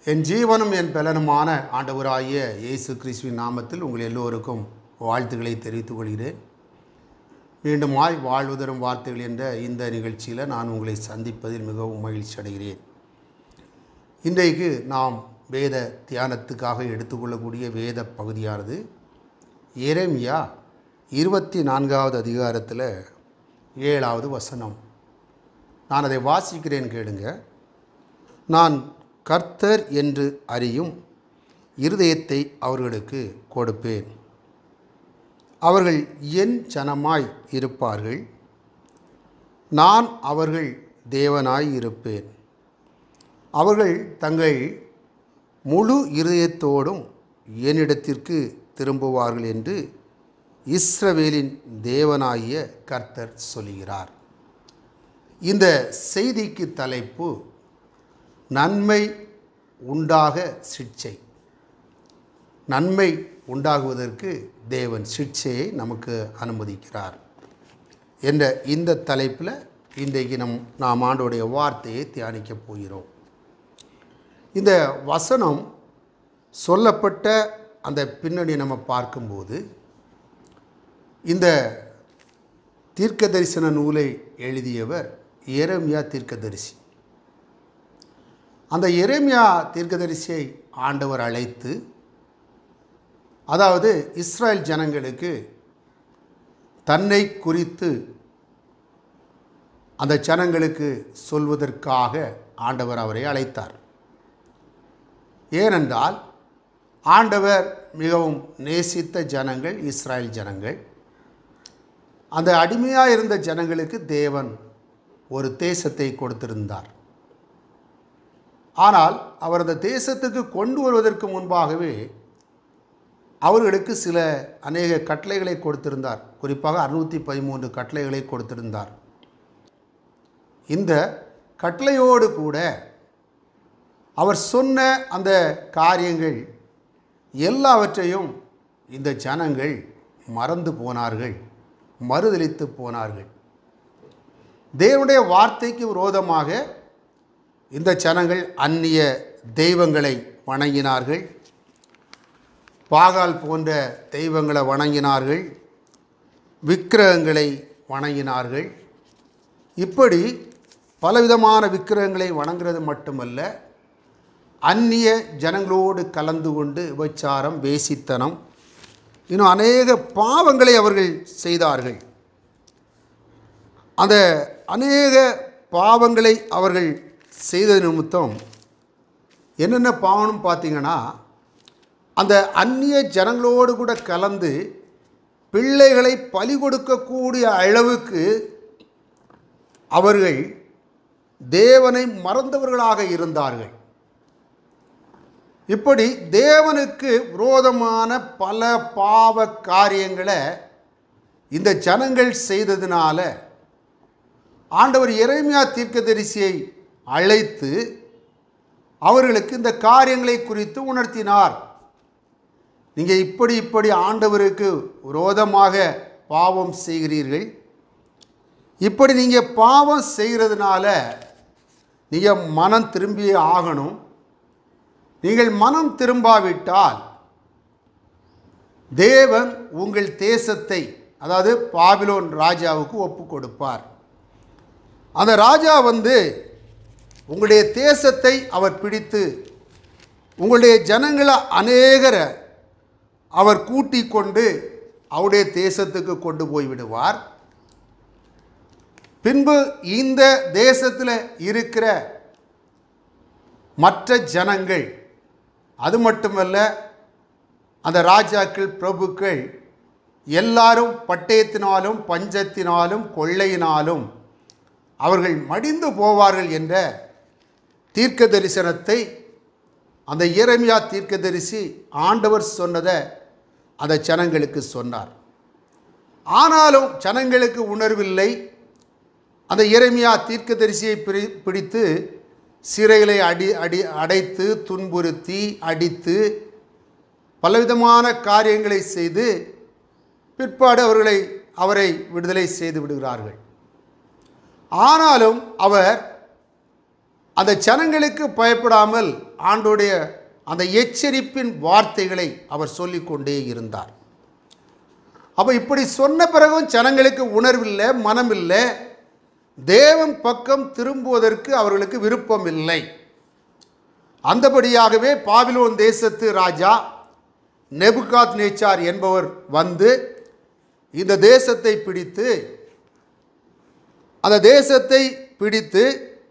என் ஜீவனும் என் பலனுமான ஆண்டவராகிய இயேசு கிறிஸ்துவின் நாமத்தில் உங்கள் எல்லோருக்கும் வாழ்த்துக்களை தெரிவித்துக் கொள்கிறேன் மீண்டுமாய் வாழ்வு தரும் வார்த்தைகள் என்ற இந்த நிகழ்ச்சியில் நான் உங்களை சந்திப்பதில் மிகவும் மகிழ்ச்சி அடைகிறேன் இன்றைக்கு நாம் வேத தியானத்துக்காக எடுத்துக்கொள்ளக்கூடிய வேத பகுதியானது எரேமியா இருபத்தி நான்காவது அதிகாரத்தில் ஏழாவது வசனம் நான் அதை வாசிக்கிறேன் கேளுங்க நான் கர்த்தர் என்று அறியும் இருதயத்தை அவர்களுக்கு கொடுப்பேன் அவர்கள் என் ஜனமாய் இருப்பார்கள் நான் அவர்கள் தேவனாய் இருப்பேன் அவர்கள் தங்கள் முழு இருதயத்தோடும் என்னிடத்திற்கு திரும்புவார்கள் என்று இஸ்ரவேலின் தேவனாகிய கர்த்தர் சொல்கிறார் இந்த செய்திக்கு தலைப்பு நன்மை உண்டாக சிட்சை நன்மை உண்டாகுவதற்கு தேவன் சிட்சையை நமக்கு அனுமதிக்கிறார் என்ற இந்த தலைப்பில் இன்றைக்கு நம் நாம் ஆண்டோடைய வார்த்தையை தியானிக்கப் போகிறோம் இந்த வசனம் சொல்லப்பட்ட அந்த பின்னணி நம்ம பார்க்கும்போது இந்த தீர்க்க தரிசன நூலை எழுதியவர் எரேமியா தீர்க்கதரிசி அந்த எரேமியா தீர்க்கதரிசியை ஆண்டவர் அழைத்து அதாவது இஸ்ரேல் ஜனங்களுக்கு தன்னை குறித்து அந்த ஜனங்களுக்கு சொல்வதற்காக ஆண்டவர் அவரை அழைத்தார் ஏனென்றால் ஆண்டவர் மிகவும் நேசித்த ஜனங்கள் இஸ்ராயல் ஜனங்கள் அந்த அடிமையாக இருந்த ஜனங்களுக்கு தேவன் ஒரு தேசத்தை கொடுத்திருந்தார் ஆனால் அவர் அந்த தேசத்துக்கு கொண்டு வருவதற்கு முன்பாகவே அவர்களுக்கு சில அநேக கட்டளைகளை கொடுத்திருந்தார் குறிப்பாக அறுநூற்றி பதிமூன்று கட்டளைகளை கொடுத்திருந்தார் இந்த கட்டளையோடு கூட அவர் சொன்ன அந்த காரியங்கள் எல்லாவற்றையும் இந்த ஜனங்கள் மறந்து போனார்கள் மறுதளித்து போனார்கள் தேவனுடைய வார்த்தைக்கு விரோதமாக இந்த ஜனங்கள் அந்நிய தெய்வங்களை வணங்கினார்கள் பாகால் போன்ற தெய்வங்களை வணங்கினார்கள் விக்கிரகங்களை வணங்கினார்கள் இப்படி பலவிதமான விக்கிரகங்களை வணங்குறது மட்டுமல்ல அந்நிய ஜனங்களோடு கலந்து கொண்டு விபச்சாரம் வேசித்தனம் இன்னும் அநேக பாவங்களை அவர்கள் செய்தார்கள் அந்த அநேக பாவங்களை அவர்கள் செய்த நிமித்தம் என்னென்ன பாவம்னு பார்த்தீங்கன்னா அந்த அந்நிய ஜனங்களோடு கூட கலந்து பிள்ளைகளை பலி கொடுக்கக்கூடிய அளவுக்கு அவர்கள் தேவனை மறந்தவர்களாக இருந்தார்கள் இப்படி தேவனுக்கு விரோதமான பல பாவ காரியங்களை இந்த ஜனங்கள் செய்ததினால ஆண்டவர் இறைமையா தீர்க்கதரிசியை அழைத்து அவர்களுக்கு இந்த காரியங்களை குறித்து உணர்த்தினார் நீங்கள் இப்படி இப்படி ஆண்டவருக்கு விரோதமாக பாவம் செய்கிறீர்கள் இப்படி நீங்கள் பாவம் செய்கிறதுனால நீங்கள் மனம் திரும்பியே ஆகணும் நீங்கள் மனம் திரும்பாவிட்டால் தேவன் உங்கள் தேசத்தை அதாவது பாபிலோன் ராஜாவுக்கு ஒப்பு கொடுப்பார் அந்த ராஜா வந்து உங்களுடைய தேசத்தை அவர் பிடித்து உங்களுடைய ஜனங்களை அநேகரை அவர் கூட்டிக் கொண்டு அவருடைய தேசத்துக்கு கொண்டு போய் விடுவார் பின்பு இந்த தேசத்தில் இருக்கிற மற்ற ஜனங்கள் அது மட்டுமல்ல அந்த ராஜாக்கள் பிரபுக்கள் எல்லாரும் பட்டயத்தினாலும் பஞ்சத்தினாலும் கொள்ளையினாலும் அவர்கள் மடிந்து போவார்கள் என்ற தீர்க்க தரிசனத்தை அந்த இறைமையா தீர்க்கதரிசி ஆண்டவர் சொன்னதை அந்த ஜனங்களுக்கு சொன்னார் ஆனாலும் ஜனங்களுக்கு உணர்வில்லை அந்த இறைமையா தீர்க்கதரிசியை பிரி பிடித்து சிறைகளை அடி அடி அடைத்து துன்புறுத்தி அடித்து பலவிதமான காரியங்களை செய்து பிற்பாடு அவர்களை அவரை விடுதலை செய்து விடுகிறார்கள் ஆனாலும் அவர் அந்த ஜனங்களுக்கு பயப்படாமல் ஆண்டோடைய அந்த எச்சரிப்பின் வார்த்தைகளை அவர் சொல்லிக்கொண்டே இருந்தார் அப்போ இப்படி சொன்ன பிறகும் ஜனங்களுக்கு உணர்வில்லை மனமில்லை தேவன் பக்கம் திரும்புவதற்கு அவர்களுக்கு விருப்பம் இல்லை அந்தபடியாகவே பாபிலோன் தேசத்து ராஜா நெபுகாத் நேச்சார் என்பவர் வந்து இந்த தேசத்தை பிடித்து அந்த தேசத்தை பிடித்து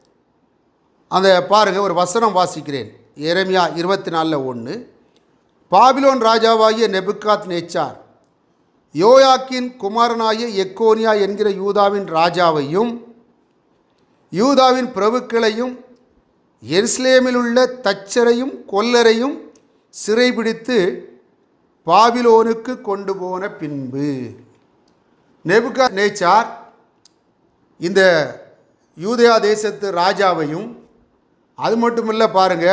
அந்த பாருங்க ஒரு வசனம் வாசிக்கிறேன் எரேமியா இருபத்தி நாலில் ஒன்று பாபிலோன் ராஜாவாகிய நெபுகாத் நேச்சார் யோயாக்கின் குமாரனாகிய எக்கோனியா என்கிற யூதாவின் ராஜாவையும் யூதாவின் பிரபுக்களையும் எருசலேமில் உள்ள தச்சரையும் கொல்லரையும் சிறைபிடித்து பாபிலோனுக்கு கொண்டு போன பின்பு நெபுகா நேச்சார் இந்த யூதயா தேசத்து ராஜாவையும் அது மட்டுமில்ல பாருங்க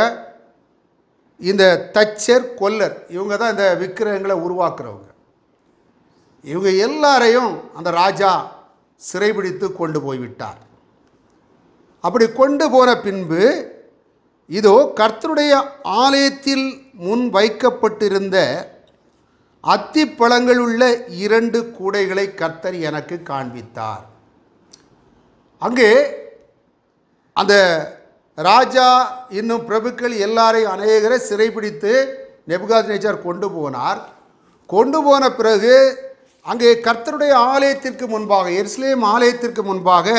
இந்த தச்சர் கொல்லர் இவங்க தான் இந்த விக்கிரகங்களை உருவாக்குறவங்க இவங்க எல்லாரையும் அந்த ராஜா சிறைபிடித்து கொண்டு போய்விட்டார் அப்படி கொண்டு போன பின்பு இதோ கர்த்தருடைய ஆலயத்தில் முன் வைக்கப்பட்டிருந்த அத்திப்பழங்கள் உள்ள இரண்டு கூடைகளை கர்த்தர் எனக்கு காண்பித்தார் அங்கே அந்த ராஜா இன்னும் பிரபுக்கள் எல்லாரையும் அநேகரை சிறைபிடித்து நெபுகாத் நேச்சார் கொண்டு போனார் கொண்டு போன பிறகு அங்கே கர்த்தருடைய ஆலயத்திற்கு முன்பாக எருசலேம் ஆலயத்திற்கு முன்பாக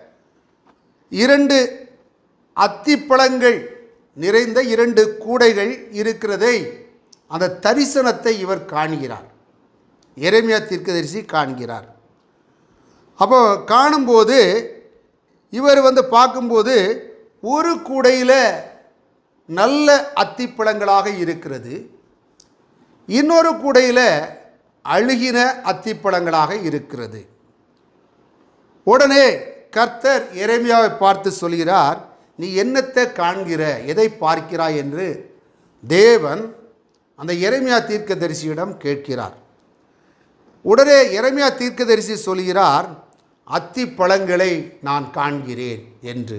இரண்டு அத்திப்பழங்கள் நிறைந்த இரண்டு கூடைகள் இருக்கிறதை அந்த தரிசனத்தை இவர் காண்கிறார் எரேமியா தீர்க்கதரிசி காண்கிறார் அப்போ காணும்போது இவர் வந்து பார்க்கும்போது ஒரு கூடையில் நல்ல அத்திப்பழங்களாக இருக்கிறது இன்னொரு கூடையில் அழுகின அத்திப்பழங்களாக இருக்கிறது உடனே கர்த்தர் எரேமியாவை பார்த்து சொல்கிறார் நீ என்னத்தை காண்கிற எதை பார்க்கிறாய் என்று தேவன் அந்த எரேமியா தீர்க்கதரிசியிடம் கேட்கிறார் உடனே எரேமியா தீர்க்கதரிசி சொல்கிறார் அத்திப்பழங்களை நான் காண்கிறேன் என்று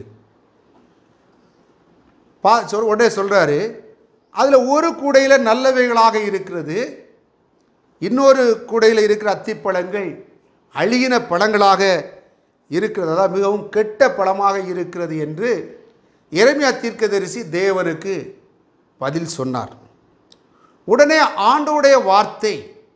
பா சொல் உடனே சொல்கிறாரு அதில் ஒரு கூடையில் நல்லவைகளாக இருக்கிறது இன்னொரு கூடையில் இருக்கிற அத்திப்பழங்கள் அழுகின பழங்களாக இருக்கிறது அதாவது மிகவும் கெட்ட பழமாக இருக்கிறது என்று எரேமியா தீர்க்கதரிசி தேவனுக்கு பதில் சொன்னார் உடனே ஆண்டோடைய வார்த்தை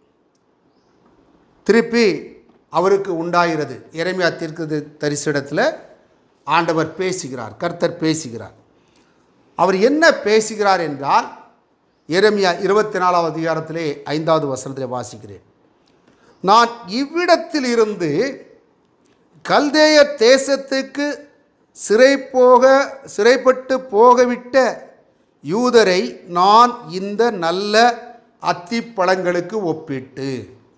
திருப்பி அவருக்கு உண்டாகிறது எரேமியா தீர்க்க தரிசிடத்தில் ஆண்டவர் பேசுகிறார் கர்த்தர் பேசுகிறார் அவர் என்ன பேசுகிறார் என்றால் எரேமியா இருபத்தி நாலாவது அதிகாரத்திலே ஐந்தாவது வசனத்திலே வாசிக்கிறேன் நான் இவ்விடத்தில் இருந்து கல்தேய தேசத்துக்கு சிறை போக சிறைப்பட்டு போகவிட்ட யூதரை நான் இந்த நல்ல அத்திப்பழங்களுக்கு ஒப்பிட்டு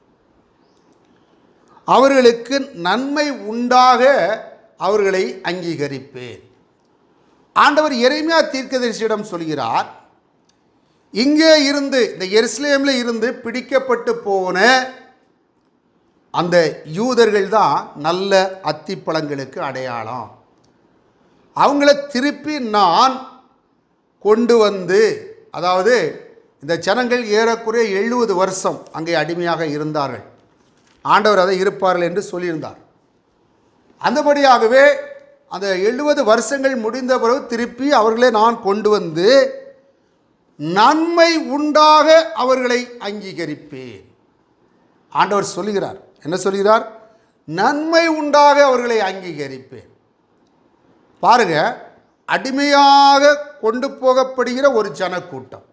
அவர்களுக்கு நன்மை உண்டாக அவர்களை அங்கீகரிப்பேன் ஆண்டவர் எரேமியா தீர்க்கதரிசியிடம் சொல்கிறார் இங்கே இருந்து இந்த எருசலேமில் இருந்து பிடிக்கப்பட்டு போன அந்த யூதர்கள் தான் நல்ல அத்திப்பழங்களுக்கு அடையாளம் அவங்கள திருப்பி நான் கொண்டு வந்து அதாவது இந்த ஜனங்கள் ஏறக்குறைய எழுபது வருஷம் அங்கே அடிமையாக இருந்தார்கள் ஆண்டவர் அதை இருப்பார்கள் என்று சொல்லியிருந்தார் அந்தபடியாகவே அந்த எழுபது வருஷங்கள் முடிந்த பிறகு திருப்பி அவர்களை நான் கொண்டு வந்து நன்மை உண்டாக அவர்களை அங்கீகரிப்பேன் ஆண்டவர் சொல்லுகிறார் என்ன சொல்கிறார் நன்மை உண்டாக அவர்களை அங்கீகரிப்பேன் பாருங்க அடிமையாக கொண்டு போகப்படுகிற ஒரு ஜனக்கூட்டம்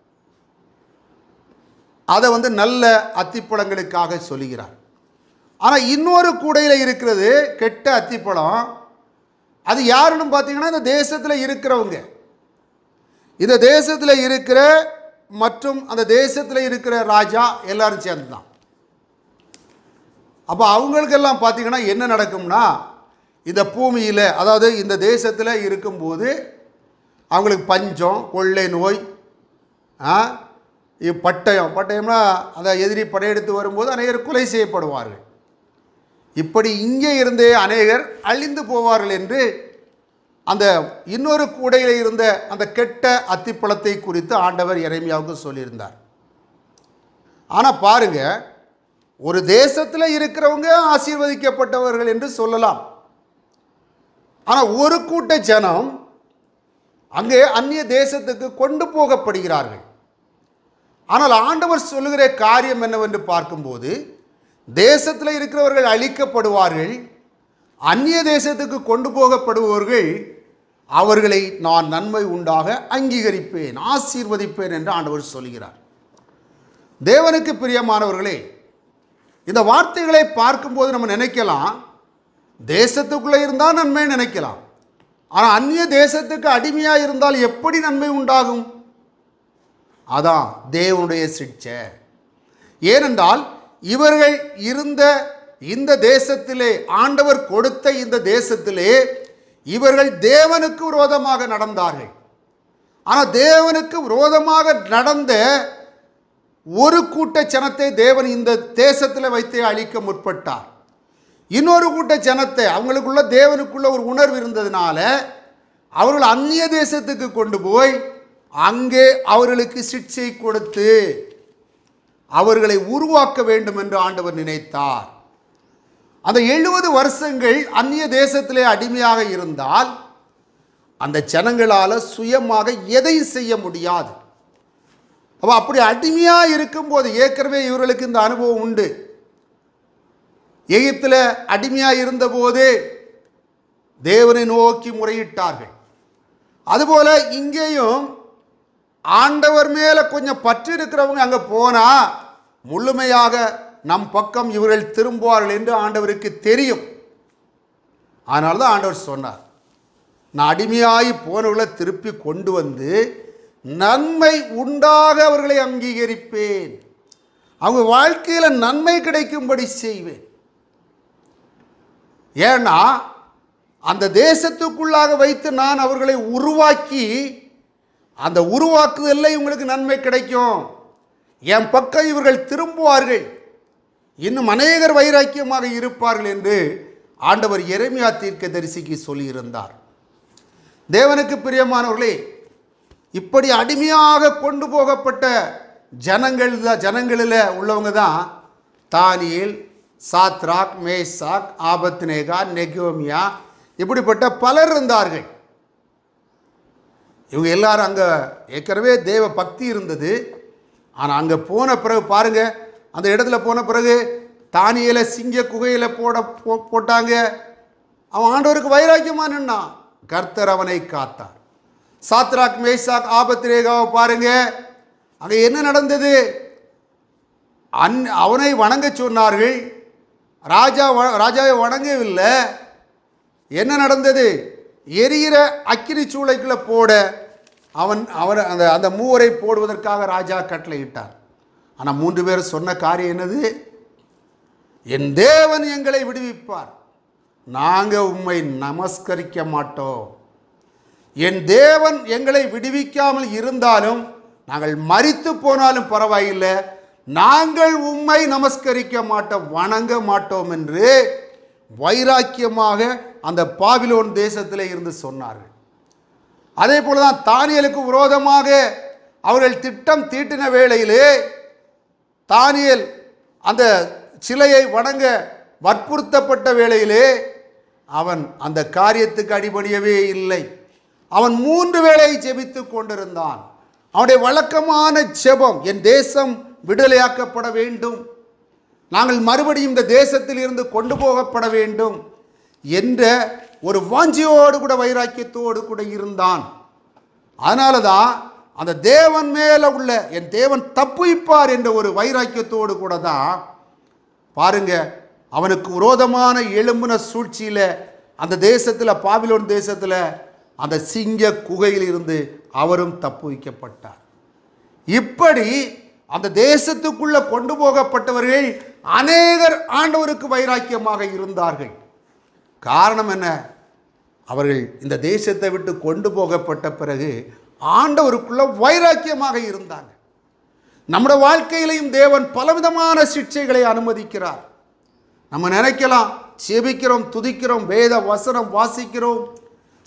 அதை வந்து நல்ல அத்திப்பழங்களுக்காக சொல்லுகிறார் ஆனால் இன்னொரு கூடையில் இருக்கிறது கெட்ட அத்திப்பழம் அது யாருன்னு பார்த்தீங்கன்னா இந்த தேசத்தில் இருக்கிறவங்க இந்த தேசத்தில் இருக்கிற மற்றும் அந்த தேசத்தில் இருக்கிற ராஜா எல்லாரும் சேர்ந்து தான் அப்போ அவங்களுக்கெல்லாம் பார்த்தீங்கன்னா என்ன நடக்கும்னா இந்த பூமியில் அதாவது இந்த தேசத்தில் இருக்கும்போது அவங்களுக்கு பஞ்சம் கொள்ளை நோய் ஆ, இ- பட்டயம் பட்டயம்னா அந்த எதிரி படையெடுத்து வரும்போது அநேகர் கொலை செய்யப்படுவார்கள் இப்படி இங்கே இருந்தே அநேகர் அழிந்து போவார்கள் என்று அந்த இன்னொரு கூடையில் இருந்த அந்த கெட்ட அத்திப்பழத்தை குறித்து ஆண்டவர் எரேமியாவுக்கு சொல்லியிருந்தார் ஆனால் பாருங்க ஒரு தேசத்தில் இருக்கிறவங்க ஆசீர்வதிக்கப்பட்டவர்கள் என்று சொல்லலாம் ஆனால் ஒரு கூட்ட ஜனம் அங்கே அந்நிய தேசத்துக்கு கொண்டு போகப்படுகிறார்கள் ஆனால் ஆண்டவர் சொல்லுகிற காரியம் என்னவென்று பார்க்கும்போது தேசத்தில் இருக்கிறவர்கள் அழிக்கப்படுவார்கள் அந்நிய தேசத்துக்கு கொண்டு போகப்படுபவர்கள் அவர்களை நான் நன்மை உண்டாக அங்கீகரிப்பேன் ஆசீர்வதிப்பேன் என்று ஆண்டவர் சொல்கிறார் தேவனுக்கு பிரியமானவர்களே இந்த வார்த்தைகளை பார்க்கும்போது நம்ம நினைக்கலாம் தேசத்துக்குள்ளே இருந்தால் நன்மை நினைக்கலாம் ஆனால் அந்நிய தேசத்துக்கு அடிமையாக இருந்தால் எப்படி நன்மை உண்டாகும் அதான் தேவனுடைய சிக்ஷை ஏனென்றால் இவர்கள் இருந்த இந்த தேசத்திலே ஆண்டவர் கொடுத்த இந்த தேசத்திலே இவர்கள் தேவனுக்கு விரோதமாக நடந்தார்கள் ஆனால் தேவனுக்கு விரோதமாக நடந்த ஒரு கூட்ட ஜனத்தை தேவன் இந்த தேசத்தில் வைத்து அழிக்க முற்பட்டார் இன்னொரு கூட்ட ஜனத்தை அவங்களுக்குள்ள தேவனுக்குள்ள ஒரு உணர்வு இருந்ததுனால அவர்கள் அந்நிய தேசத்துக்கு கொண்டு போய் அங்கே அவர்களுக்கு சிக்ஷை கொடுத்து அவர்களை உருவாக்க வேண்டும் என்று ஆண்டவர் நினைத்தார் அந்த எழுபது வருஷங்கள் அந்நிய தேசத்திலே அடிமையாக இருந்தால் அந்த ஜனங்களால் சுயமாக எதையும் செய்ய முடியாது அப்போ அப்படி அடிமையாக இருக்கும்போது ஏற்கனவே இவர்களுக்கு இந்த அனுபவம் உண்டு எகிப்தில் அடிமையாக இருந்தபோது தேவனை நோக்கி முறையிட்டார்கள் அதுபோல இங்கேயும் ஆண்டவர் மேலே கொஞ்சம் பற்று இருக்கிறவங்க அங்கே போனால் முழுமையாக நம் பக்கம் இவர்கள் திரும்புவார்கள் என்று ஆண்டவருக்கு தெரியும் அதனால தான் ஆண்டவர் சொன்னார் நான் அடிமையாகி போனவர்களை திருப்பி கொண்டு வந்து நன்மை உண்டாக அவர்களை அங்கீகரிப்பேன் அவங்க வாழ்க்கையில் நன்மை கிடைக்கும்படி செய்வேன் ஏன்னா அந்த தேசத்துக்குள்ளாக வைத்து நான் அவர்களை உருவாக்கி அந்த உருவாக்குதலில் இவங்களுக்கு நன்மை கிடைக்கும் என் பக்கம் இவர்கள் திரும்புவார்கள் இன்னும் அநேகர் வைராக்கியமாக இருப்பார்கள் என்று ஆண்டவர் எரேமியா தீர்க்க தரிசிக்கு சொல்லியிருந்தார் தேவனுக்கு பிரியமானவர்களே இப்படி அடிமையாக கொண்டு போகப்பட்ட ஜனங்கள் தான் ஜனங்களில் உள்ளவங்க தான் தானியேல் சாத்ராக் மேசாக் ஆபத்னேகா நெகோமியா இப்படிப்பட்ட பலர் இருந்தார்கள் இவங்க எல்லாரும் அங்கே ஏற்கனவே தேவ பக்தி இருந்தது ஆனால் அங்கே போன பிறகு பாருங்க அந்த இடத்துல போன பிறகு தானியலை சிங்க குகையில் போட போ போட்டாங்க அவன் ஆண்டவருக்கு வைராக்கியமாக நின்னான் கர்த்தர் அவனை காத்தார் சாத்ராக் மேசாக் ஆபத்ரேகாவை பாருங்க அங்கே என்ன நடந்தது அன் அவனை வணங்க சொன்னார்கள் ராஜா வ- ராஜாவை வணங்கவில்லை என்ன நடந்தது எரிகிற அக்கினி சூளைக்குள்ளே போட அவன் அவன் அந்த அந்த மூவரை போடுவதற்காக ராஜா கட்டளையிட்டார் ஆனால் மூன்று பேர் சொன்ன காரியம் என்னது என் தேவன் எங்களை விடுவிப்பார் நாங்கள் உம்மை நமஸ்கரிக்க மாட்டோம் என் தேவன் எங்களை விடுவிக்காமல் இருந்தாலும் நாங்கள் மரித்து போனாலும் பரவாயில்லை நாங்கள் உம்மை நமஸ்கரிக்க மாட்டோம் வணங்க மாட்டோம் என்று வைராக்கியமாக அந்த பாபிலோன் தேசத்திலே இருந்து சொன்னார்கள் அதே போல தான் தானியலுக்கு விரோதமாக அவர்கள் திட்டம் தீட்டின வேளையிலே தானியேல் அந்த சிலையை வணங்க வற்புறுத்தப்பட்ட வேளையிலே அவன் அந்த காரியத்துக்கு அடிபணியவே இல்லை அவன் மூன்று வேளை ஜெபித்து கொண்டிருந்தான் அவனுடைய வழக்கமான ஜெபம் என் தேசம் விடுதலையாக்கப்பட வேண்டும் நாங்கள் மறுபடியும் இந்த தேசத்தில் இருந்து கொண்டு போகப்பட வேண்டும் என்ற ஒரு வாஞ்சியோடு கூட வைராக்கியத்தோடு கூட இருந்தான் அதனால தான் அந்த தேவன் மேலே உள்ள என் தேவன் தப்புவிப்பார் என்ற ஒரு வைராக்கியத்தோடு கூட தான் பாருங்க அவனுக்கு விரோதமான எழும்புன சூழ்ச்சியில் அந்த தேசத்தில் பாபிலோன் தேசத்தில் அந்த சிங்க குகையில் இருந்து அவரும் தப்பு வைக்கப்பட்டார் இப்படி அந்த தேசத்துக்குள்ள கொண்டு போகப்பட்டவர்கள் அநேகர் ஆண்டவருக்கு வைராக்கியமாக இருந்தார்கள் காரணம் என்ன அவர்கள் இந்த தேசத்தை விட்டு கொண்டு போகப்பட்ட பிறகு ஆண்டவருக்குள்ள வைராக்கியமாக இருந்தாங்க நம்முடைய வாழ்க்கையிலையும் தேவன் பலவிதமான சிக்ஷைகளை அனுமதிக்கிறார் நம்ம நினைக்கலாம் செபிக்கிறோம் துதிக்கிறோம் வேத வசனம் வாசிக்கிறோம்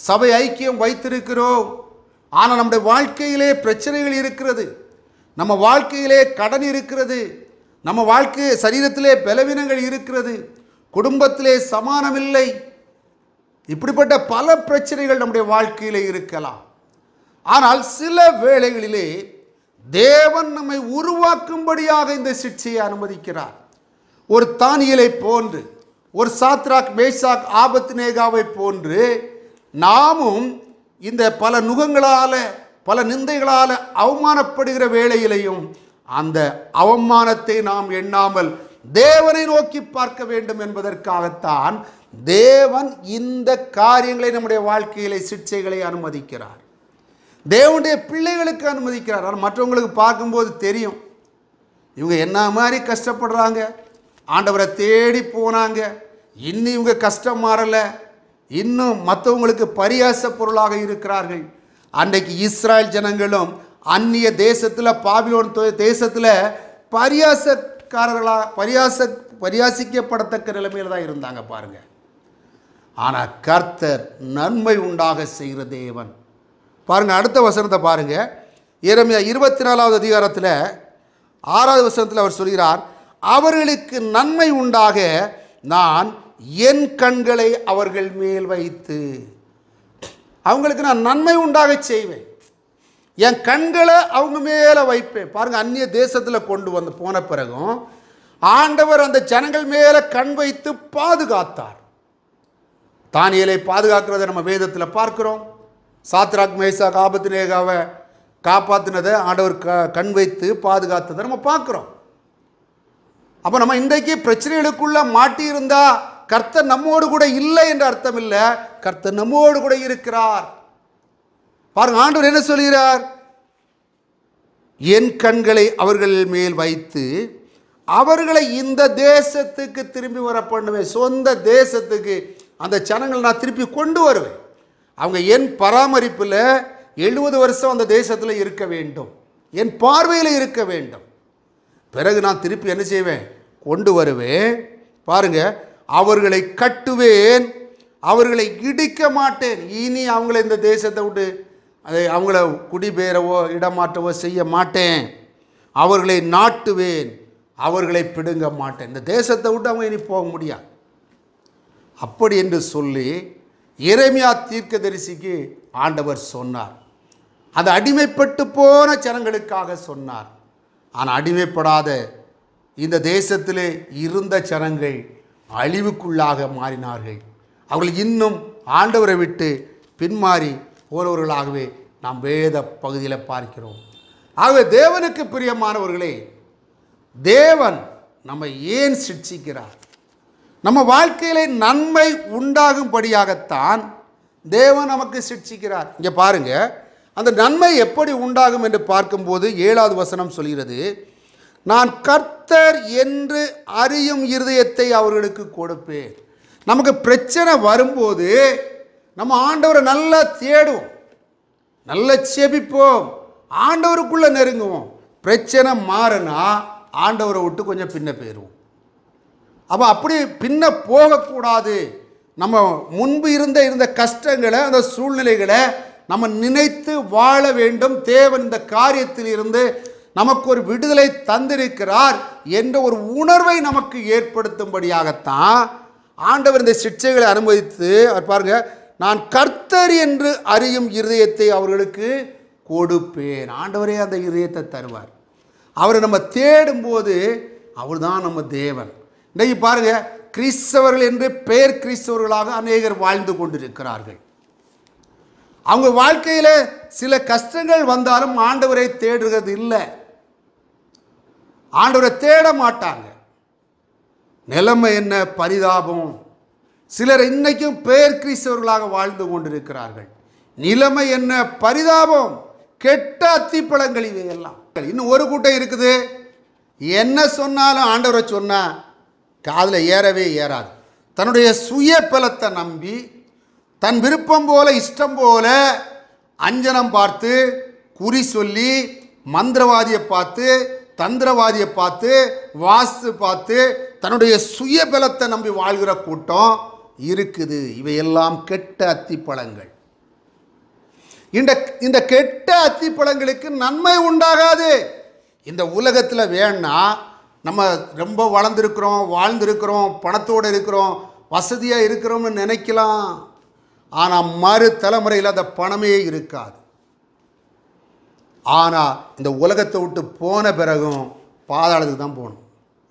சபை ஐக்கியம் வைத்திருக்கிறோம் ஆனால் நம்முடைய வாழ்க்கையிலே பிரச்சனைகள் இருக்கிறது நம்ம வாழ்க்கையிலே கடன் இருக்கிறது நம்ம வாழ்க்கை சரீரத்திலே பலவீனங்கள் இருக்கிறது குடும்பத்திலே சமானமில்லை இப்படிப்பட்ட பல பிரச்சனைகள் நம்முடைய வாழ்க்கையிலே இருக்கலாம் ஆனால் சில வேளைகளிலே தேவன் நம்மை உருவாக்கும்படியாக இந்த சிக்ஷையை அனுமதிக்கிறார் ஒரு தானியலை போன்று ஒரு சாத்ராக் மேஷாக் ஆபத்து நேகாவை போன்று நாமும் இந்த பல நுகங்களால் பல நிந்தைகளால் அவமானப்படுகிற வேளையிலையும் அந்த அவமானத்தை நாம் எண்ணாமல் தேவனை நோக்கி பார்க்க வேண்டும் என்பதற்காகத்தான் தேவன் இந்த காரியங்களை நம்முடைய வாழ்க்கையிலே சிக்ஷைகளை அனுமதிக்கிறார் தேவனுடைய பிள்ளைகளுக்கு அனுமதிக்கிறார் ஆனால் மற்றவங்களுக்கு பார்க்கும்போது தெரியும் இவங்க என்ன மாதிரி கஷ்டப்படுறாங்க ஆண்டவரை தேடி போனாங்க இன்னும் இவங்க கஷ்டம் மாறலை இன்னும் மற்றவங்களுக்கு பரியாச பொருளாக இருக்கிறார்கள் அன்றைக்கு இஸ்ராயல் ஜனங்களும் அந்நிய தேசத்தில் பாபிலோன் தேசத்தில் பரியாசக்காரர்களாக பரியாச பரியாசிக்கப்படத்தக்க நிலைமையில் தான் இருந்தாங்க பாருங்க ஆனால் கர்த்தர் நன்மை உண்டாக செய்கிற தேவன் பாருங்க அடுத்த வசனத்தை பாருங்க இறமையா இருபத்தி நாலாவது அதிகாரத்தில் ஆறாவது வசனத்தில் அவர் சொல்கிறார் அவர்களுக்கு நன்மை உண்டாக நான் என் கண்களை அவர்கள் மேல் வைத்து அவங்களுக்கு நான் நன்மை உண்டாக செய்வேன் என் கண்களை அவங்க மேலே வைப்பேன் பாருங்க அந்நிய தேசத்தில் கொண்டு வந்து போன பிறகும் ஆண்டவர் அந்த ஜனங்கள் மேலே கண் வைத்து பாதுகாத்தார் தானியலை பாதுகாக்கிறதை நம்ம வேதத்தில் பார்க்கிறோம் சாத்ராக் மேசாக் ஆபத்தினேகாவை காப்பாற்றினதை ஆண்டவர் க கண் வைத்து பாதுகாத்ததை நம்ம பார்க்குறோம் அப்போ நம்ம இன்றைக்கு பிரச்சனைகளுக்குள்ள மாட்டியிருந்தா கர்த்தர் நம்மோடு கூட இல்லை என்ற அர்த்தம் இல்லை கர்த்தர் நம்மோடு கூட இருக்கிறார் பாருங்க ஆண்டவர் என்ன சொல்கிறார் என் கண்களை அவர்கள் மேல் வைத்து அவர்களை இந்த தேசத்துக்கு திரும்பி வர பண்ணுவேன் சொந்த தேசத்துக்கு அந்த ஜனங்களை நான் திருப்பி கொண்டு வருவேன் அவங்க என் பராமரிப்பில் எழுபது வருஷம் அந்த தேசத்தில் இருக்க வேண்டும் என் பார்வையில் இருக்க வேண்டும் பிறகு நான் திருப்பி என்ன செய்வேன் கொண்டு வருவேன் பாருங்க அவர்களை கட்டுவேன் அவர்களை இடிக்க மாட்டேன் இனி அவங்கள இந்த தேசத்தை விட்டு அதை அவங்கள குடிபெயரவோ இடமாற்றவோ செய்ய மாட்டேன் அவர்களை நாட்டுவேன் அவர்களை பிடுங்க மாட்டேன் இந்த தேசத்தை விட்டு அவங்க இனி போக முடியாது அப்படி என்று சொல்லி இறைமையா தீர்க்கதரிசிக்கு ஆண்டவர் சொன்னார் அது அடிமைப்பட்டு போன ஜனங்களுக்காக சொன்னார் ஆனால் அடிமைப்படாத இந்த தேசத்திலே இருந்த ஜனங்கள் அழிவுக்குள்ளாக மாறினார்கள் அவர்கள் இன்னும் ஆண்டவரை விட்டு பின்மாறி போனவர்களாகவே நாம் வேத பகுதியில் பார்க்கிறோம் ஆகவே தேவனுக்கு பிரியமானவர்களே தேவன் நம்மை ஏன் சிட்சிக்கிறார் நம்ம வாழ்க்கையிலே நன்மை உண்டாகும்படியாகத்தான் தேவன் நமக்கு சிட்சிக்கிறார் இங்கே பாருங்க அந்த நன்மை எப்படி உண்டாகும் என்று பார்க்கும்போது ஏழாவது வசனம் சொல்கிறது நான் கர்த்தர் என்று அறியும் இருதயத்தை அவர்களுக்கு கொடுப்பேன் நமக்கு பிரச்சனை வரும்போது நம்ம ஆண்டவரை நல்லா தேடுவோம் நல்லா செபிப்போம் ஆண்டவருக்குள்ளே நெருங்குவோம் பிரச்சனை மாறினா ஆண்டவரை விட்டு கொஞ்சம் பின்ன போயிடுவோம் அப்போ அப்படி பின்ன போகக்கூடாது நம்ம முன்பு இருந்த இருந்த கஷ்டங்களை அந்த சூழ்நிலைகளை நம்ம நினைத்து வாழ வேண்டும் தேவன் இந்த காரியத்தில் இருந்து நமக்கு ஒரு விடுதலை தந்திருக்கிறார் என்ற ஒரு உணர்வை நமக்கு ஏற்படுத்தும்படியாகத்தான் ஆண்டவர் இந்த சிக்ஷைகளை அனுமதித்து அவர் பாருங்க நான் கர்த்தர் என்று அறியும் இருதயத்தை அவர்களுக்கு கொடுப்பேன் ஆண்டவரே அந்த இருதயத்தை தருவார் அவரை நம்ம தேடும்போது அவர் தான் நம்ம தேவன் இன்றைக்கு பாருங்க கிறிஸ்தவர்கள் என்று பெயர் கிறிஸ்தவர்களாக அநேகர் வாழ்ந்து கொண்டிருக்கிறார்கள் அவங்க வாழ்க்கையில் சில கஷ்டங்கள் வந்தாலும் ஆண்டவரை தேடுறது இல்லை ஆண்டவரை தேட மாட்டாங்க நிலைமை என்ன பரிதாபம் சிலர் இன்னைக்கும் பேர் கிறிஸ்தவர்களாக வாழ்ந்து கொண்டிருக்கிறார்கள் நிலைமை என்ன பரிதாபம் கெட்ட அத்திப்பழங்கள் இவையெல்லாம் இன்னும் ஒரு கூட்டம் இருக்குது என்ன சொன்னாலும் ஆண்டவரை சொன்னா காதில் ஏறவே ஏறாது தன்னுடைய சுய பலத்தை நம்பி தன் விருப்பம் போல இஷ்டம் போல அஞ்சனம் பார்த்து குறி சொல்லி மந்திரவாதியை பார்த்து தந்திரவாதியை பார்த்து வாஸ்து பார்த்து தன்னுடைய சுய பலத்தை நம்பி வாழ்கிற கூட்டம் இருக்குது இவையெல்லாம் கெட்ட அத்திப்பழங்கள் இந்த இந்த கெட்ட அத்திப்பழங்களுக்கு நன்மை உண்டாகாது இந்த உலகத்தில் வேணா நம்ம ரொம்ப வளர்ந்துருக்கிறோம் வாழ்ந்திருக்கிறோம் பணத்தோடு இருக்கிறோம் வசதியாக இருக்கிறோம்னு நினைக்கலாம் ஆனால் மறு தலைமுறையில் அந்த பணமே இருக்காது ஆனால் இந்த உலகத்தை விட்டு போன பிறகும் பாதாளத்துக்கு தான் போகணும்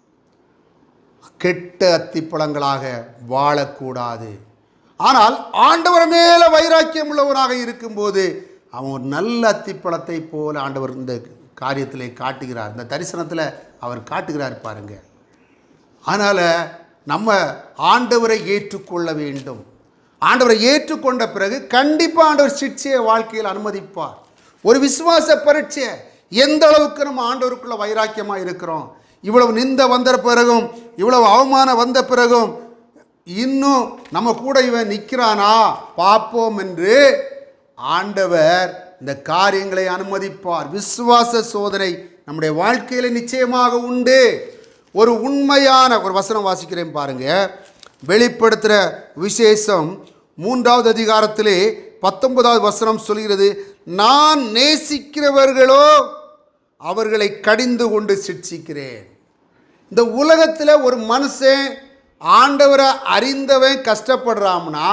கெட்ட அத்திப்பழங்களாக வாழக்கூடாது ஆனால் ஆண்டவர் மேல வைராக்கியம் உள்ளவராக இருக்கும்போது அவன் ஒரு நல்ல அத்திப்பழத்தை போல ஆண்டவர் இந்த காரியத்திலே காட்டுகிறார் இந்த தரிசனத்தில் அவர் காட்டுகிறார் பாருங்க அதனால் நம்ம ஆண்டவரை ஏற்றுக்கொள்ள வேண்டும் ஆண்டவரை ஏற்றுக்கொண்ட பிறகு கண்டிப்பாக ஆண்டவர் சிக்ஷையை வாழ்க்கையில் அனுமதிப்பார் ஒரு விசுவாச பரீட்சை எந்த அளவுக்கு நம்ம ஆண்டவருக்குள்ள வைராக்கியமாக இருக்கிறோம் இவ்வளவு நிந்த வந்த பிறகும் இவ்வளவு அவமானம் வந்த பிறகும் இன்னும் நம்ம கூட இவன் நிற்கிறானா பார்ப்போம் என்று ஆண்டவர் இந்த காரியங்களை அனுமதிப்பார் விசுவாச சோதனை நம்முடைய வாழ்க்கையில் நிச்சயமாக உண்டு ஒரு உண்மையான ஒரு வசனம் வாசிக்கிறேன் பாருங்க வெளிப்படுத்துகிற விசேஷம் மூன்றாவது அதிகாரத்திலே பத்தொன்பதாவது வசனம் சொல்கிறது நான் நேசிக்கிறவர்களோ அவர்களை கடிந்து கொண்டு சிட்சிக்கிறேன் இந்த உலகத்தில் ஒரு மனுஷன் ஆண்டவரை அறிந்தவன் கஷ்டப்படுறான்னா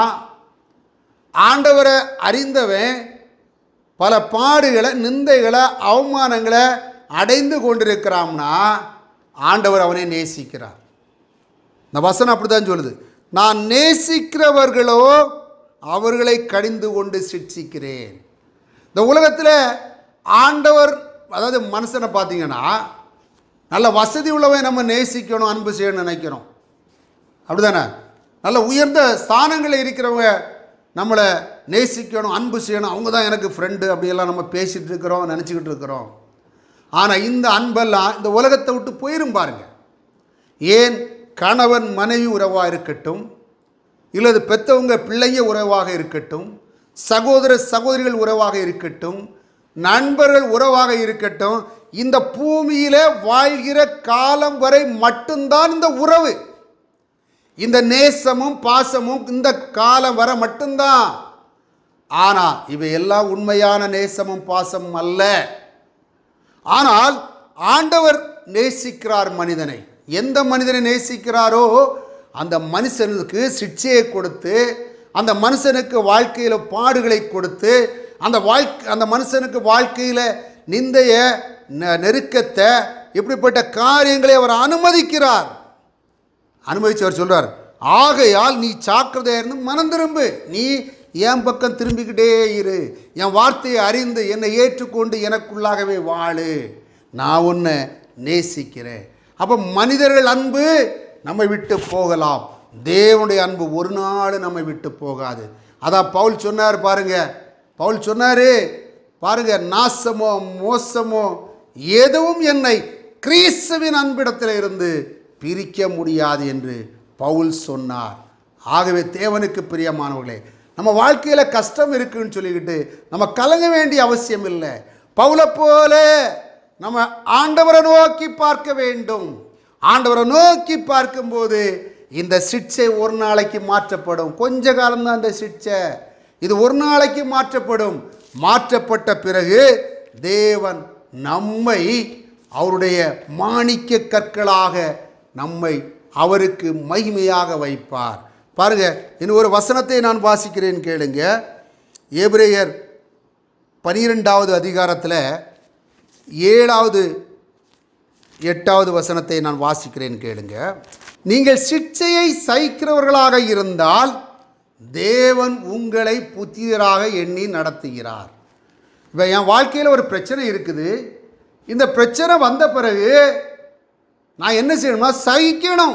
ஆண்டவரை அறிந்தவன் பல பாடுகளை நிந்தைகளை அவமானங்களை அடைந்து கொண்டிருக்கிறான்னா ஆண்டவர் அவனை நேசிக்கிறார் இந்த வசனம் அப்படி தான் சொல்லுது நான் நேசிக்கிறவர்களோ அவர்களை கடிந்து கொண்டு சிட்சிக்கிறேன் இந்த உலகத்தில் ஆண்டவர் அதாவது மனுஷனை பார்த்தீங்கன்னா நல்ல வசதி உள்ளவன் நம்ம நேசிக்கணும் அன்பு செய்யணும்னு நினைக்கிறோம் அப்படிதானே நல்ல உயர்ந்த ஸ்தானங்களில் இருக்கிறவங்க நம்மளை நேசிக்கணும் அன்பு செய்யணும் அவங்க தான் எனக்கு ஃப்ரெண்டு அப்படியெல்லாம் நம்ம பேசிகிட்டு இருக்கிறோம் நினச்சிக்கிட்டு இருக்கிறோம் ஆனால் இந்த அன்பெல்லாம் இந்த உலகத்தை விட்டு போயிரும் பாருங்க ஏன் கணவன் மனைவி உறவாக இருக்கட்டும் இல்லது பெற்றவங்க பிள்ளைங்க உறவாக இருக்கட்டும் சகோதர சகோதரிகள் உறவாக இருக்கட்டும் நண்பர்கள் உறவாக இருக்கட்டும் இந்த பூமியில் வாழ்கிற காலம் வரை மட்டும்தான் இந்த உறவு இந்த நேசமும் பாசமும் இந்த காலம் வர மட்டும்தான் ஆனால் இவை எல்லாம் உண்மையான நேசமும் பாசமும் அல்ல ஆனால் ஆண்டவர் நேசிக்கிறார் மனிதனை எந்த மனிதனை நேசிக்கிறாரோ அந்த மனுஷனுக்கு சிக்ஷையை கொடுத்து அந்த மனுஷனுக்கு வாழ்க்கையில் பாடுகளை கொடுத்து அந்த வாழ்க்கை அந்த மனுஷனுக்கு வாழ்க்கையில் நிந்தைய நெ- நெருக்கத்தை இப்படிப்பட்ட காரியங்களை அவர் அனுமதிக்கிறார் அனுமதிச்சு அவர் சொல்றார் ஆகையால் நீ சாக்கிரதையா இருந்து மனம் திரும்பு நீ என் பக்கம் திரும்பிக்கிட்டே இரு என் வார்த்தையை அறிந்து என்னை ஏற்றுக்கொண்டு எனக்குள்ளாகவே வாழு நான் உன்னை நேசிக்கிறேன் அப்போ மனிதர்கள் அன்பு நம்மை விட்டு போகலாம் தேவனுடைய அன்பு ஒரு நாள் நம்மை விட்டு போகாது அதான் பவுல் சொன்னார் பாருங்க பவுல் சொன்னாரு பாருங்க நாசமோ மோசமோ எதுவும் என்னை கிறிஸ்துவின் அன்பிடத்தில் இருந்து பிரிக்க முடியாது என்று பவுல் சொன்னார் ஆகவே தேவனுக்கு பிரியமானவர்களே நம்ம வாழ்க்கையில் கஷ்டம் இருக்குன்னு சொல்லிக்கிட்டு நம்ம கலங்க வேண்டிய அவசியம் இல்லை பவுலை போல நம்ம ஆண்டவரை நோக்கி பார்க்க வேண்டும் ஆண்டவரை நோக்கி பார்க்கும்போது இந்த சிக்ஷை ஒரு நாளைக்கு மாற்றப்படும் கொஞ்ச காலம்தான் இந்த சிக்ஷை இது ஒரு நாளைக்கு மாற்றப்படும் மாற்றப்பட்ட பிறகு தேவன் நம்மை அவருடைய மாணிக்க கற்களாக நம்மை அவருக்கு மகிமையாக வைப்பார் பாருங்க இன்னும் ஒரு வசனத்தை நான் வாசிக்கிறேன் கேளுங்க ஏபிரேயர் பனிரெண்டாவது அதிகாரத்தில் ஏழாவது எட்டாவது வசனத்தை நான் வாசிக்கிறேன் கேளுங்க நீங்கள் சிக்ஷையை சகிக்கிறவர்களாக இருந்தால் தேவன் உங்களை புத்தியராக எண்ணி நடத்துகிறார் இப்போ என் வாழ்க்கையில் ஒரு பிரச்சனை இருக்குது இந்த பிரச்சனை வந்த பிறகு நான் என்ன செய்யணும்னா சகிக்கணும்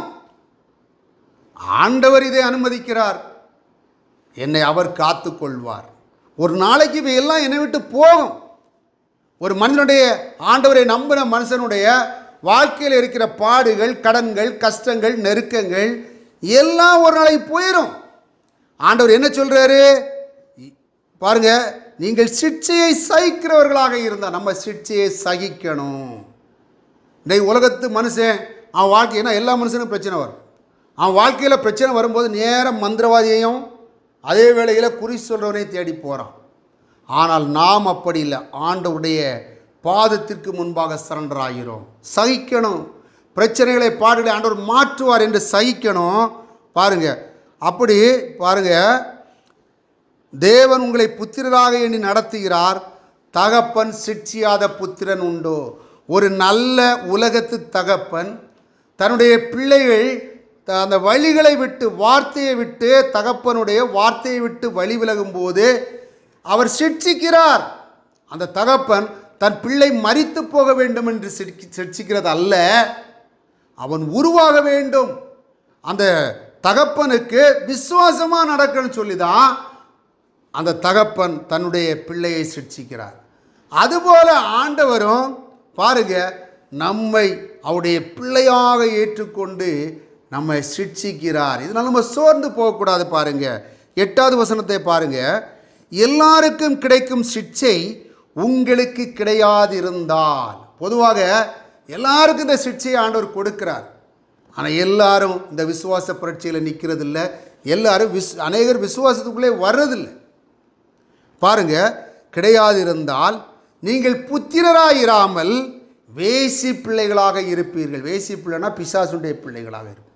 ஆண்டவர் இதை அனுமதிக்கிறார் என்னை அவர் காத்து கொள்வார் ஒரு நாளைக்கு இவையெல்லாம் என்னை விட்டு போகும் ஒரு மனிதனுடைய ஆண்டவரை நம்பின மனுஷனுடைய வாழ்க்கையில் இருக்கிற பாடுகள் கடன்கள் கஷ்டங்கள் நெருக்கங்கள் எல்லாம் ஒரு நாளைக்கு போயிடும் ஆண்டவர் என்ன சொல்றாரு பாருங்க நீங்கள் சிட்சையை சகிக்கிறவர்களாக இருந்தால் நம்ம சிட்சையை சகிக்கணும் இன்றைக்கு உலகத்து மனுஷன் அவன் வாழ்க்கை ஏன்னா எல்லா மனுஷனுக்கும் பிரச்சனை வரும் அவன் வாழ்க்கையில் பிரச்சனை வரும்போது நேரம் மந்திரவாதியையும் அதே வேளையில் குறி சொல்கிறவனையும் தேடி போகிறான் ஆனால் நாம் அப்படி இல்லை ஆண்டவருடைய பாதத்திற்கு முன்பாக சரண்டர் ஆகிறோம் சகிக்கணும் பிரச்சனைகளை பாடுகளை ஆண்டவர் மாற்றுவார் என்று சகிக்கணும் பாருங்க அப்படி பாருங்க தேவன் உங்களை புத்திரராக எண்ணி நடத்துகிறார் தகப்பன் சிட்சியாத புத்திரன் உண்டோ ஒரு நல்ல உலகத்து தகப்பன் தன்னுடைய பிள்ளைகள் த- அந்த வழிகளை விட்டு வார்த்தையை விட்டு தகப்பனுடைய வார்த்தையை விட்டு வழி விலகும் போது அவர் சிட்சிக்கிறார் அந்த தகப்பன் தன் பிள்ளை மரித்து போக வேண்டும் என்று சிட்சி- சிட்சிக்கிறது அல்ல அவன் உருவாக வேண்டும் அந்த தகப்பனுக்கு விசுவாசமாக நடக்கணும்னு சொல்லி தான் அந்த தகப்பன் தன்னுடைய பிள்ளையை சிட்சிக்கிறார் அதுபோல ஆண்டவரும் பாருங்க நம்மை அவருடைய பிள்ளையாக ஏற்றுக்கொண்டு நம்மை சிட்சிக்கிறார் இதனால் நம்ம சோர்ந்து போகக்கூடாது பாருங்க எட்டாவது வசனத்தை பாருங்க எல்லாருக்கும் கிடைக்கும் சிட்சை உங்களுக்கு கிடையாதிருந்தால் பொதுவாக எல்லாருக்கும் இந்த சிட்சையை ஆண்டவர் கொடுக்கிறார் ஆனால் எல்லாரும் இந்த விசுவாச புரட்சியில் நிற்கிறதில்ல எல்லாரும் விஸ் அநேகர் விசுவாசத்துக்குள்ளே வர்றதில்லை பாருங்க கிடையாதிருந்தால் நீங்கள் புத்திரராயிராமல் வேசி பிள்ளைகளாக இருப்பீர்கள் வேசி பிள்ளைனா பிசாசுடைய பிள்ளைகளாக இருப்பீர்கள்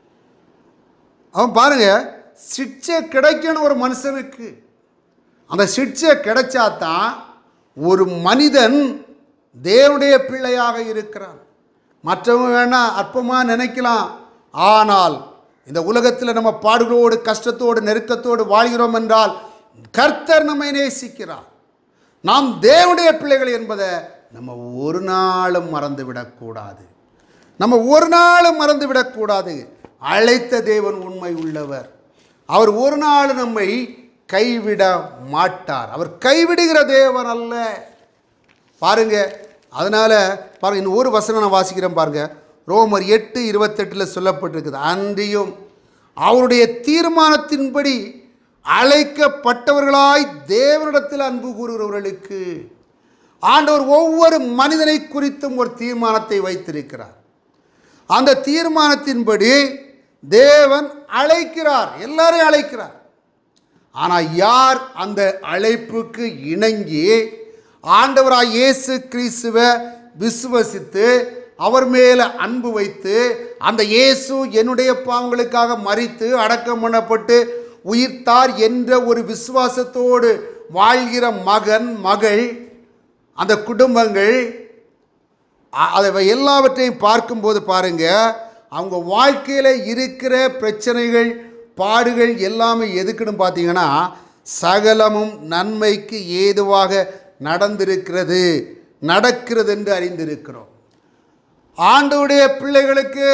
அவன் பாருங்க சிக்ஷை கிடைக்கணும் ஒரு மனுஷனுக்கு அந்த சிக்ஷை கிடைச்சாதான் ஒரு மனிதன் தேவனுடைய பிள்ளையாக இருக்கிறான் மற்றவங்க வேணா அற்பமாக நினைக்கலாம் ஆனால் இந்த உலகத்தில் நம்ம பாடுகளோடு கஷ்டத்தோடு நெருக்கத்தோடு வாழ்கிறோம் என்றால் கர்த்தர் நம்மை நேசிக்கிறார் நாம் தேவனுடைய பிள்ளைகள் என்பதை நம்ம ஒரு நாளும் மறந்து விடக்கூடாது நம்ம ஒரு நாளும் மறந்து விடக்கூடாது அழைத்த தேவன் உண்மை உள்ளவர் அவர் ஒரு நாள் நம்மை கைவிட மாட்டார் அவர் கைவிடுகிற தேவன் அல்ல பாருங்க அதனால பாருங்க இன்னும் ஒரு வசனம் நான் வாசிக்கிறேன் பாருங்க ரோமர் எட்டு இருபத்தெட்டில் சொல்லப்பட்டிருக்குது அன்றியும் அவருடைய தீர்மானத்தின்படி அழைக்கப்பட்டவர்களாய் தேவனிடத்தில் அன்பு கூறுகிறவர்களுக்கு ஆண்டவர் ஒவ்வொரு மனிதனை குறித்தும் ஒரு தீர்மானத்தை வைத்திருக்கிறார் அந்த தீர்மானத்தின்படி தேவன் அழைக்கிறார் எல்லாரையும் அழைக்கிறார் ஆனால் யார் அந்த அழைப்புக்கு இணங்கி ஆண்டவராய் இயேசு கிறிஸ்துவை விசுவசித்து அவர் மேலே அன்பு வைத்து அந்த இயேசு என்னுடைய பாவங்களுக்காக மறித்து அடக்கம் பண்ணப்பட்டு உயிர்த்தார் என்ற ஒரு விசுவாசத்தோடு வாழ்கிற மகன் மகள் அந்த குடும்பங்கள் அ- அதை எல்லாவற்றையும் பார்க்கும்போது பாருங்க அவங்க வாழ்க்கையில் இருக்கிற பிரச்சனைகள் பாடுகள் எல்லாமே எதுக்குன்னு பார்த்தீங்கன்னா சகலமும் நன்மைக்கு ஏதுவாக நடந்திருக்கிறது நடக்கிறது என்று அறிந்திருக்கிறோம் ஆண்டவுடைய பிள்ளைகளுக்கு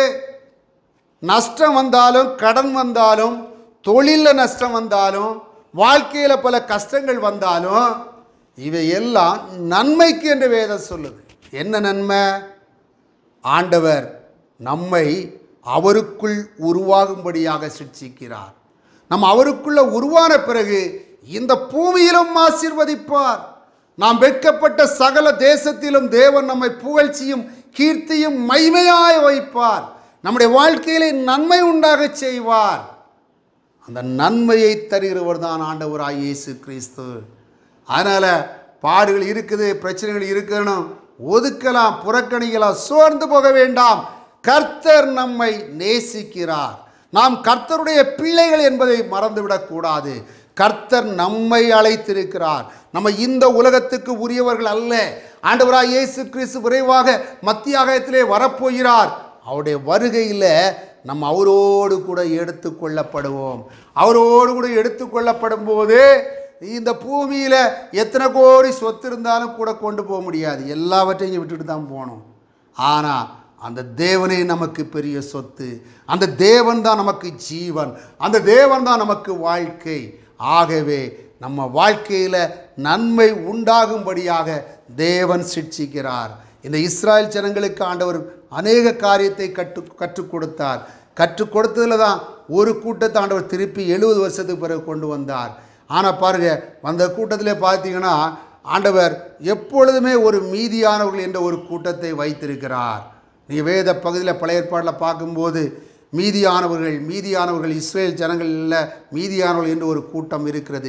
நஷ்டம் வந்தாலும் கடன் வந்தாலும் தொழிலில் நஷ்டம் வந்தாலும் வாழ்க்கையில் பல கஷ்டங்கள் வந்தாலும் இவை எல்லாம் நன்மைக்கு என்று வேதம் சொல்லுது என்ன நன்மை ஆண்டவர் நம்மை அவருக்குள் உருவாகும்படியாக சிட்சிக்கிறார் நம்ம அவருக்குள்ள உருவான பிறகு இந்த பூமியிலும் ஆசீர்வதிப்பார் நாம் வெட்கப்பட்ட சகல தேசத்திலும் தேவன் நம்மை புகழ்ச்சியும் கீர்த்தியும் மைமையாய் வைப்பார் நம்முடைய வாழ்க்கையிலே நன்மை உண்டாகச் செய்வார் அந்த நன்மையை தருகிறவர் தான் ஆண்டவராய் இயேசு கிறிஸ்து அதனால் பாடுகள் இருக்குது பிரச்சனைகள் இருக்கணும் ஒதுக்கலாம் புறக்கணிக்கலாம் சோர்ந்து போக வேண்டாம் கர்த்தர் நம்மை நேசிக்கிறார் நாம் கர்த்தருடைய பிள்ளைகள் என்பதை மறந்துவிடக்கூடாது கர்த்தர் நம்மை அழைத்திருக்கிறார் நம்ம இந்த உலகத்துக்கு உரியவர்கள் அல்ல ஆண்டவராய் இயேசு கிறிஸ்து விரைவாக மத்திய ஆகாயத்திலே வரப்போகிறார் அவருடைய வருகையில் நம்ம அவரோடு கூட எடுத்துக்கொள்ளப்படுவோம் அவரோடு கூட எடுத்துக்கொள்ளப்படும் போது இந்த பூமியில் எத்தனை கோடி சொத்து இருந்தாலும் கூட கொண்டு போக முடியாது எல்லாவற்றையும் இங்க விட்டுட்டு தான் போகணும் ஆனால் அந்த தேவனே நமக்கு பெரிய சொத்து அந்த தேவன் தான் நமக்கு ஜீவன் அந்த தேவன் தான் நமக்கு வாழ்க்கை ஆகவே நம்ம வாழ்க்கையில் நன்மை உண்டாகும்படியாக தேவன் சிட்சிக்கிறார் இந்த இஸ்ராயல் ஜனங்களுக்கு ஆண்டவர் அநேக காரியத்தை கற்று கற்றுக் கொடுத்தார் கற்றுக் கொடுத்ததில் தான் ஒரு கூட்டத்தை ஆண்டவர் திருப்பி எழுபது வருஷத்துக்கு பிறகு கொண்டு வந்தார் ஆனால் பாருங்க அந்த கூட்டத்தில் பார்த்தீங்கன்னா ஆண்டவர் எப்பொழுதுமே ஒரு மீதியானவர்கள் என்ற ஒரு கூட்டத்தை வைத்திருக்கிறார் நீ வேத பகுதியில் பழைய ஏற்பாடில் பார்க்கும்போது மீதியானவர்கள் மீதியானவர்கள் இஸ்ரேல் ஜனங்களில் மீதியானவர்கள் என்று ஒரு கூட்டம் இருக்கிறது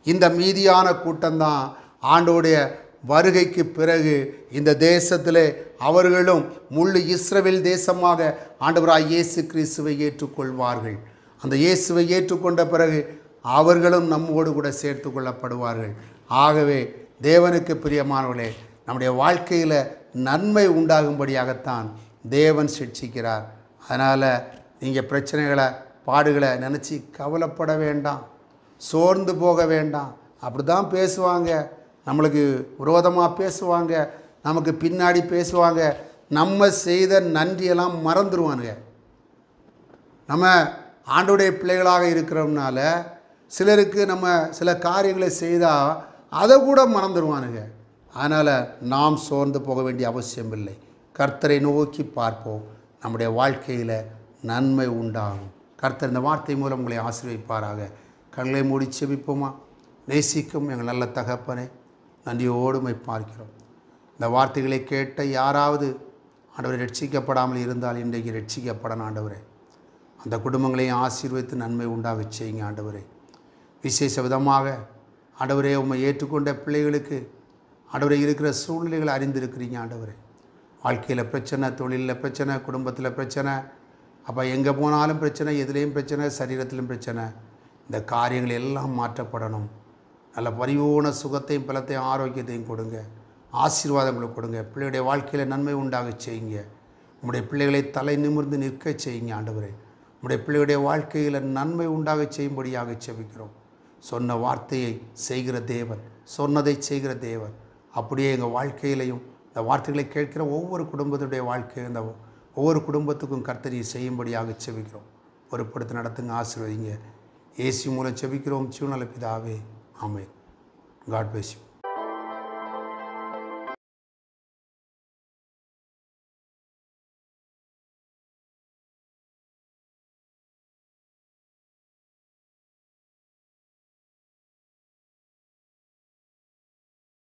இந்த மீதியான கூட்டம்தான் ஆண்டோடைய வருகைக்கு பிறகு இந்த தேசத்திலே அவர்களும் முழு இஸ்ரவேல் தேசமாக ஆண்டவராய் இயேசு கிறிஸ்துவை ஏற்றுக்கொள்வார்கள் அந்த இயேசுவை ஏற்றுக்கொண்ட பிறகு அவர்களும் நம்மோடு கூட சேர்த்து கொள்ளப்படுவார்கள் ஆகவே தேவனுக்கு பிரியமானவர்களே நம்முடைய வாழ்க்கையில் நன்மை உண்டாகும்படியாகத்தான் தேவன் சிக்ஷிக்கிறார் அதனால் நீங்கள் பிரச்சனைகளை பாடுகளை நினச்சி கவலைப்பட வேண்டாம் சோர்ந்து போக வேண்டாம் அப்படி தான் பேசுவாங்க நம்மளுக்கு விரோதமாக பேசுவாங்க நமக்கு பின்னாடி பேசுவாங்க நம்ம செய்த நன்றியெல்லாம் மறந்துடுவானுங்க நம்ம ஆண்டுடைய பிள்ளைகளாக இருக்கிறோம்னால சிலருக்கு நம்ம சில காரியங்களை செய்தால் அதை கூட மறந்துடுவானுங்க அதனால் நாம் சோர்ந்து போக வேண்டிய அவசியம் இல்லை கர்த்தரை நோக்கி பார்ப்போம் நம்முடைய வாழ்க்கையில் நன்மை உண்டாகும் கர்த்தர் இந்த வார்த்தை மூலம் உங்களை ஆசீர்வதிப்பாராக கண்களை மூடி செபிப்போமா நேசிக்கும் எங்கள் நல்ல தகப்பனே நன்றியோடு உம்மை பார்க்கிறோம் இந்த வார்த்தைகளை கேட்ட யாராவது ஆண்டவரை ரட்சிக்கப்படாமல் இருந்தால் இன்றைக்கு ரட்சிக்கப்படணும் ஆண்டவரே அந்த குடும்பங்களையும் ஆசீர்வதித்து நன்மை உண்டாகச் செய்யுங்க ஆண்டவரே விசேஷ விதமாக ஆண்டவரே உம்மை ஏற்றுக்கொண்ட பிள்ளைகளுக்கு ஆண்டவரே இருக்கிற சூழ்நிலைகளை அறிந்திருக்கிறீங்க ஆண்டவரே வாழ்க்கையில் பிரச்சனை தொழிலில் பிரச்சனை குடும்பத்தில் பிரச்சனை அப்போ எங்கே போனாலும் பிரச்சனை எதுலேயும் பிரச்சனை சரீரத்திலும் பிரச்சனை இந்த காரியங்கள் எல்லாம் மாற்றப்படணும் நல்ல பரிபூர்ண சுகத்தையும் பலத்தையும் ஆரோக்கியத்தையும் கொடுங்க ஆசீர்வாதங்களை கொடுங்க பிள்ளையுடைய வாழ்க்கையில் நன்மை உண்டாக செய்யுங்க உங்களுடைய பிள்ளைகளை தலை நிமிர்ந்து நிற்க செய்யுங்க ஆண்டவரே உங்களுடைய பிள்ளையுடைய வாழ்க்கையில் நன்மை உண்டாக செய்யும்படியாக செபிக்கிறோம் சொன்ன வார்த்தையை செய்கிற தேவன் சொன்னதை செய்கிற தேவன் அப்படியே எங்கள் வாழ்க்கையிலையும் இந்த வார்த்தைகளை கேட்கிற ஒவ்வொரு குடும்பத்துடைய வாழ்க்கை இந்த ஒவ்வொரு குடும்பத்துக்கும் கர்த்தரி செய்யும்படியாக செபிக்கிறோம் பொறுப்படுத்தி நடத்துங்க ஆசீர்வதிங்க ஏசி மூலம் செபிக்கிறோம் சிவநல பிதாவே ஆமென் காட் bless you